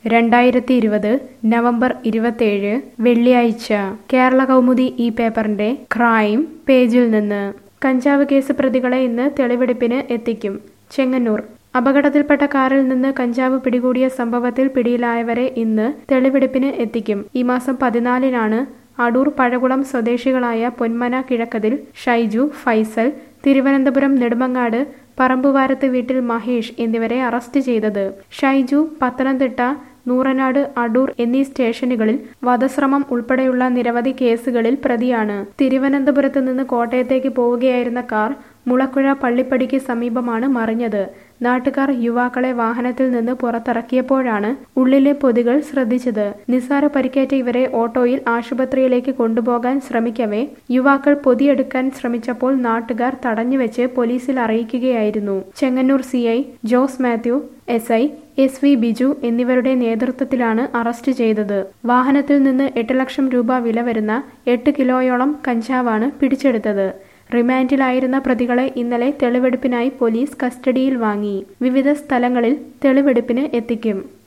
രണ്ടായിരത്തി ഇരുപത് നവംബർ ഇരുപത്തേഴ് വെള്ളിയാഴ്ച കേരള കൗമുദി ഈ പേപ്പറിന്റെ ക്രൈം പേജിൽ നിന്ന് കഞ്ചാവ് കേസ് പ്രതികളെ ഇന്ന് തെളിവെടുപ്പിന് എത്തിക്കും ചെങ്ങന്നൂർ അപകടത്തിൽപ്പെട്ട കാറിൽ നിന്ന് കഞ്ചാവ് പിടികൂടിയ സംഭവത്തിൽ പിടിയിലായവരെ ഇന്ന് തെളിവെടുപ്പിന് എത്തിക്കും ഈ മാസം പതിനാലിനാണ് അടൂർ പഴകുളം സ്വദേശികളായ പൊന്മന കിഴക്കതിൽ ഷൈജു ഫൈസൽ തിരുവനന്തപുരം നെടുമങ്ങാട് പറമ്പുവാരത്ത് വീട്ടിൽ മഹേഷ് എന്നിവരെ അറസ്റ്റ് ചെയ്തത് ഷൈജു പത്തനംതിട്ട നൂറനാട് അടൂർ എന്നീ സ്റ്റേഷനുകളിൽ വധശ്രമം ഉൾപ്പെടെയുള്ള നിരവധി കേസുകളിൽ പ്രതിയാണ് തിരുവനന്തപുരത്ത് നിന്ന് കോട്ടയത്തേക്ക് പോവുകയായിരുന്ന കാർ മുളക്കുഴ പള്ളിപ്പടിക്ക് സമീപമാണ് മറിഞ്ഞത് നാട്ടുകാർ യുവാക്കളെ വാഹനത്തിൽ നിന്ന് പുറത്തിറക്കിയപ്പോഴാണ് ഉള്ളിലെ പൊതികൾ ശ്രദ്ധിച്ചത് നിസ്സാര പരിക്കേറ്റ ഇവരെ ഓട്ടോയിൽ ആശുപത്രിയിലേക്ക് കൊണ്ടുപോകാൻ ശ്രമിക്കവേ യുവാക്കൾ പൊതിയെടുക്കാൻ ശ്രമിച്ചപ്പോൾ നാട്ടുകാർ തടഞ്ഞുവെച്ച് പോലീസിൽ അറിയിക്കുകയായിരുന്നു Chengannur C I Jose Mathew S I S V Biju എന്നിവരുടെ നേതൃത്വത്തിലാണ് അറസ്റ്റ് ചെയ്തത് വാഹനത്തിൽ നിന്ന് എട്ട് ലക്ഷം രൂപ വില വരുന്ന എട്ട് കിലോയോളം കഞ്ചാവാണ് പിടിച്ചെടുത്തത് റിമാൻഡിലായിരുന്ന പ്രതികളെ ഇന്നലെ തെളിവെടുപ്പിനായി പോലീസ് കസ്റ്റഡിയിൽ വാങ്ങി വിവിധ സ്ഥലങ്ങളിൽ തെളിവെടുപ്പിന് എത്തിക്കും